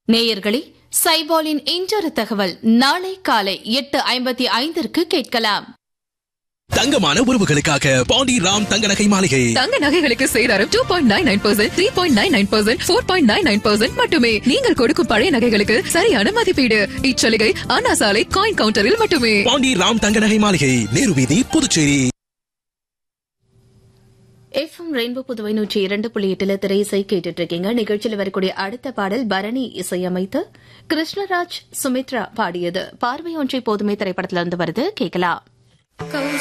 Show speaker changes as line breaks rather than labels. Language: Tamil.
நேயர்களே சைபாலின் இன்றொரு தகவல் நாளை காலை எட்டு ஐம்பத்தி ஐந்திற்கு கேட்கலாம்
தங்கமான உறவுகளுக்காக பாண்டி ராம் தங்க நகை மாளிகை
தங்க நகைகளுக்கு சேதாரம் two point nine nine percent three point nine nine percent four point nine nine percent மட்டுமே நீங்கள் கொடுக்கும் பழைய நகைகளுக்கு சரியான மதிப்பீடு இச்சலுகை அண்ணா சாலை காயின் கவுண்டரில் மட்டுமே
பாண்டி ராம் தங்க நகை மாளிகை நேரு வீதி புதுச்சேரி
எஃப்எம் ரெயின்போ புதுவை நூற்றி இரண்டு புள்ளி எட்டுல திரையிசை கேட்டுட்டு இருக்கீங்க நிகழ்ச்சியில் வரக்கூடிய அடுத்த பாடல் பரணி இசையமைத்து கிருஷ்ணராஜ் சுமித்ரா பாடியது பார்வை ஒன்றை போதுமே திரைப்படத்திலிருந்து வருது கேட்கலாம்